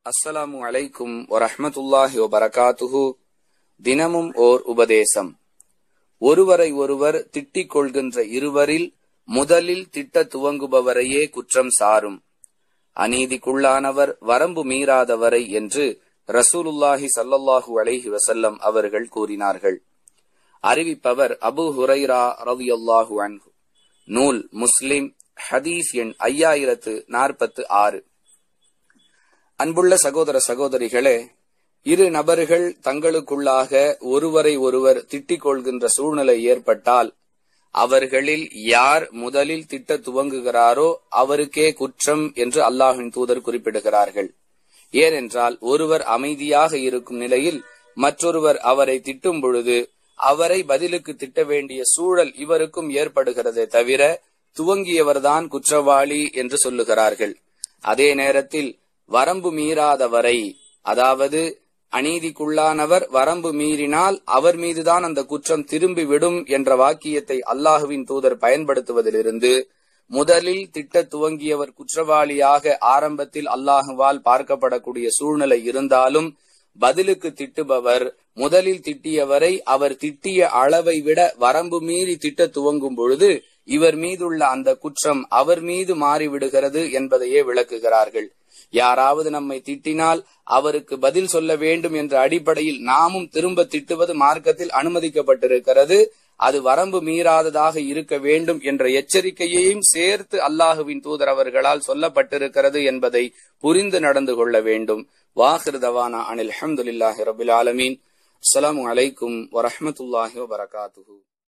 அஸ்ஸலாமு அலைக்கும் வரஹ்மத்துல்லாஹி வபரகாத்துஹு தினமும் ஓர் உபதேசம் ஒருவரை ஒருவர் திட்டிக் கொள்கின்ற இருவரில் முதலில் திட்ட துவங்குபவரையே குற்றம் சாரும் அநீதிக்குள்ளானவர் வரம்பு மீறாதவரை என்று ரசூலுல்லாஹி ஸல்லல்லாஹு அலைஹி வஸல்லம் அவர்கள் கூறினார்கள் அறிவிப்பவர் அபு ஹுரைரா ரலியல்லாஹு அன்ஹு நூல் முஸ்லிம் ஹதீஸ் எண் ஐயாயிரத்து நாற்பத்து ஆறு அன்புள்ள சகோதர சகோதரிகளே இரு நபர்கள் தங்களுக்குள்ளாக ஒருவரை ஒருவர் திட்டிக் கொள்கின்ற சூழ்நிலை ஏற்பட்டால் அவர்களில் யார் முதலில் திட்ட துவங்குகிறாரோ அவருக்கே குற்றம் என்று அல்லாஹின் தூதர் குறிப்பிடுகிறார்கள் ஏனென்றால் ஒருவர் அமைதியாக இருக்கும் நிலையில் மற்றொருவர் அவரை திட்டும் பொழுது அவரை பதிலுக்கு திட்ட வேண்டிய சூழல் இவருக்கும் ஏற்படுகிறதே தவிர துவங்கியவர்தான் குற்றவாளி என்று சொல்லுகிறார்கள் அதே நேரத்தில் வரம்பு மீறாதவரை அதாவது அநீதிக்குள்ளானவர் வரம்பு மீறினால் அவர் மீதுதான் அந்த குற்றம் திரும்பி விடும் என்ற வாக்கியத்தை அல்லாஹுவின் தூதர் பயன்படுத்துவதிலிருந்து முதலில் திட்ட துவங்கியவர் குற்றவாளியாக ஆரம்பத்தில் அல்லாஹுவால் பார்க்கப்படக்கூடிய சூழ்நிலை இருந்தாலும் பதிலுக்கு திட்டுபவர் முதலில் திட்டியவரை அவர் திட்டிய அளவை விட வரம்பு மீறி திட்ட துவங்கும் பொழுது இவர் மீதுள்ள அந்த குற்றம் அவர் மீது மாறிவிடுகிறது என்பதையே விளக்குகிறார்கள் யாராவது நம்மை திட்டினால் அவருக்கு பதில் சொல்ல வேண்டும் என்ற அடிப்படையில் நாமும் திரும்ப திட்டுவது மார்க்கத்தில் அனுமதிக்கப்பட்டிருக்கிறது அது வரம்பு மீறாததாக இருக்க வேண்டும் என்ற எச்சரிக்கையையும் சேர்த்து அல்லாஹுவின் தூதர் அவர்களால் சொல்லப்பட்டிருக்கிறது என்பதை புரிந்து நடந்து கொள்ள வேண்டும் வாஹிர் தவானா அனில் அஹமதுல்லாஹி ரபுல் ஆலமீன் அஸ்ஸலாமு அலைக்கும் வரஹமத்துல்லாஹி வபரகாத்துஹு